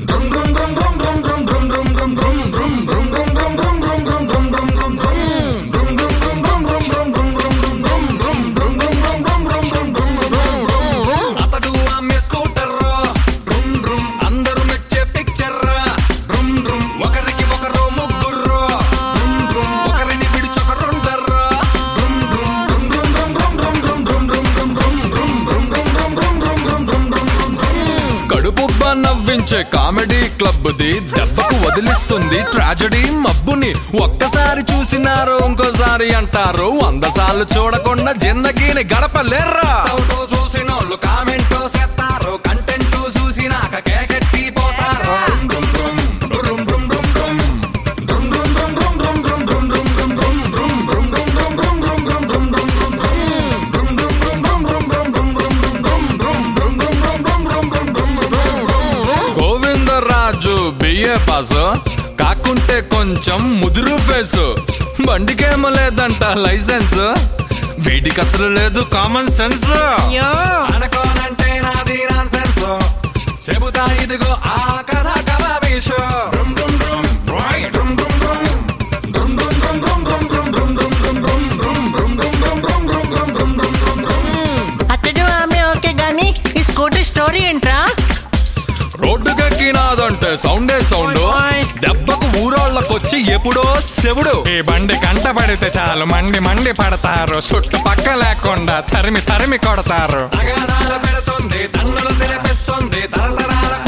అతడు ఆమె scooter room room అందరూ మెచ్చే పిక్చర్ రుమ్ రుమ్ ఒకరికి ఒకరు ముగ్గురు రుమ్ రుమ్ ఒకరిని విడిచొకరుండరు రుమ్ రుమ్ కడుపుబ్బ నవ్వించే కామెడీ క్లబ్ ది దెబ్బకు వదిలిస్తుంది ట్రాజడీ మబ్బుని ఒక్కసారి చూసినారు ఇంకోసారి అంటారు వంద సార్లు చూడకుండా జిందగీని గడపలేర్రా చూసిన వాళ్ళు కామెంట్ చేస్తారు కంటెంట్ చూసినాక కేకెట్టి పోతారు రుమ్ రుమ్ రుమ్ రుమ్ రుమ్ రుమ్. గోవిందరాజు బిఏ పాస్ కాకుంటే కొంచెం ముదురు ఫేసు బండికేమో లేదంట లైసెన్స్ వీడికి అసలు లేదు కామన్ సెన్స్ అయ్యో అనుకోనంటే నాది నాన్ సెన్స్ చెబుతా ఇదిగో ఆ కథ కబాబీషు రుమ్ రుమ్ రుమ్ రాయ్ రుమ్ రుమ్ రుమ్ అతడు ఆమె ఓకే గాని ఈ స్కూటర్ స్టోరీ ఏంట్రా రోడ్డుకెక్కినాదంటే సౌండే సౌండ్ ఓయ్. దెబ్బకు ఊరోళ్ళకొచ్చి ఎప్పుడో శివుడు ఈ బండి కంట పడితే చాలు మండి మండి పడతారు చుట్టుపక్క లేకుండా తరిమి తరిమి కొడతారు అగాధాలు పెడుతుంది తన్నులు తినిపిస్తుంది తరతరాల